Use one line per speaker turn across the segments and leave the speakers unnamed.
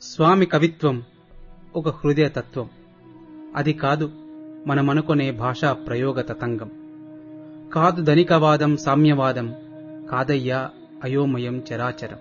స్వామి కవిత్వం ఒక హృదయ తత్వం అది కాదు మనమనుకునే భాషా ప్రయోగ తతంగం కాదు ధనికవాదం సామ్యవాదం కాదయ్యా అయోమయం చరాచరం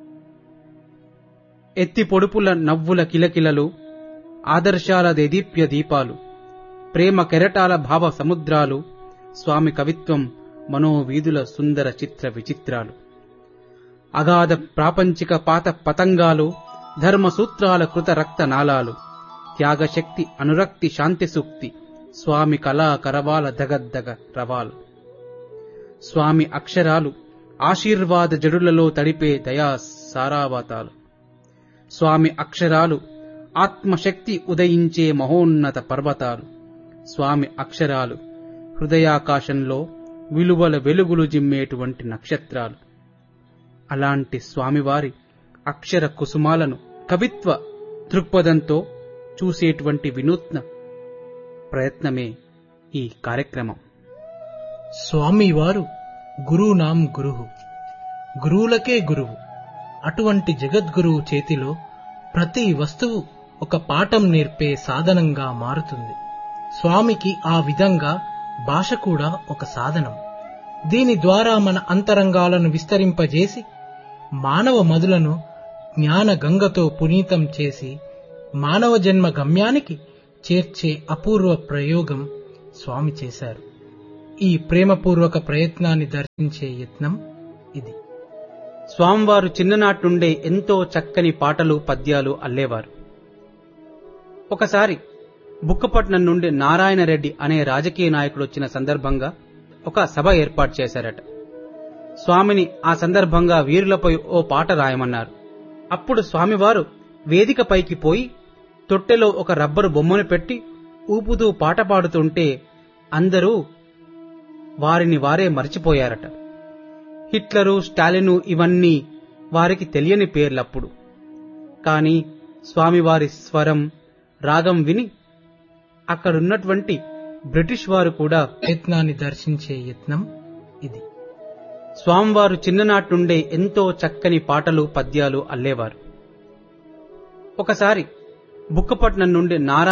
ఎత్తి పొడుపుల నవ్వుల కిలకిలలు ఆదర్శాల దేదీప్య దీపాలు ప్రేమ కెరటాల భావ సముద్రాలు స్వామి కవిత్వం మనోవీధుల సుందర చిత్ర విచిత్రాలు అగాధ ప్రాపంచిక పాత పతంగాలు ధర్మ సూత్రాల కృత రక్త నాళాలు త్యాగశక్తి అనురక్తి శాంతి సూక్తి స్వామి కళా కరవాల దగద్దగ రవాలు స్వామి అక్షరాలు ఆశీర్వాద జడులలో తడిపే దయా సారావతాలు స్వామి అక్షరాలు ఆత్మశక్తి ఉదయించే మహోన్నత పర్వతాలు స్వామి అక్షరాలు హృదయాకాశంలో విలువల వెలుగులు జిమ్మేటువంటి నక్షత్రాలు అలాంటి స్వామివారి అక్షర కుసుమాలను కవిత్వ దృక్పథంతో చూసేటువంటి వినూత్న ప్రయత్నమే ఈ కార్యక్రమం
స్వామివారు గురునాం గురువు గురువులకే గురువు అటువంటి జగద్గురువు చేతిలో ప్రతి వస్తువు ఒక పాఠం నేర్పే సాధనంగా మారుతుంది స్వామికి ఆ విధంగా భాష కూడా ఒక సాధనం దీని ద్వారా మన అంతరంగాలను విస్తరింపజేసి మానవ మదులను జ్ఞాన గంగతో పునీతం చేసి మానవ జన్మ గమ్యానికి చేర్చే అపూర్వ ప్రయోగం స్వామి చేశారు ఈ ప్రేమపూర్వక ప్రయత్నాన్ని దర్శించే యత్నం ఇది
స్వామివారు చిన్ననాటి నుండే ఎంతో చక్కని పాటలు పద్యాలు అల్లేవారు ఒకసారి బుక్కపట్నం నుండి నారాయణ రెడ్డి అనే రాజకీయ నాయకుడు వచ్చిన సందర్భంగా ఒక సభ ఏర్పాటు చేశారట స్వామిని ఆ సందర్భంగా వీరులపై ఓ పాట రాయమన్నారు అప్పుడు స్వామివారు వేదికపైకి పోయి తొట్టెలో ఒక రబ్బరు బొమ్మను పెట్టి ఊపుతూ పాట పాడుతుంటే అందరూ వారిని వారే మర్చిపోయారట హిట్లరు స్టాలిను ఇవన్నీ వారికి తెలియని పేర్లప్పుడు కాని స్వామివారి స్వరం రాగం విని అక్కడున్నటువంటి బ్రిటిష్ వారు కూడా
ప్రయత్నాన్ని దర్శించే యత్నం ఇది
స్వామివారు చిన్ననాటి నుండే ఎంతో చక్కని పాటలు పద్యాలు అల్లేవారు ఒకసారి బుక్కపట్నం నుండి నారా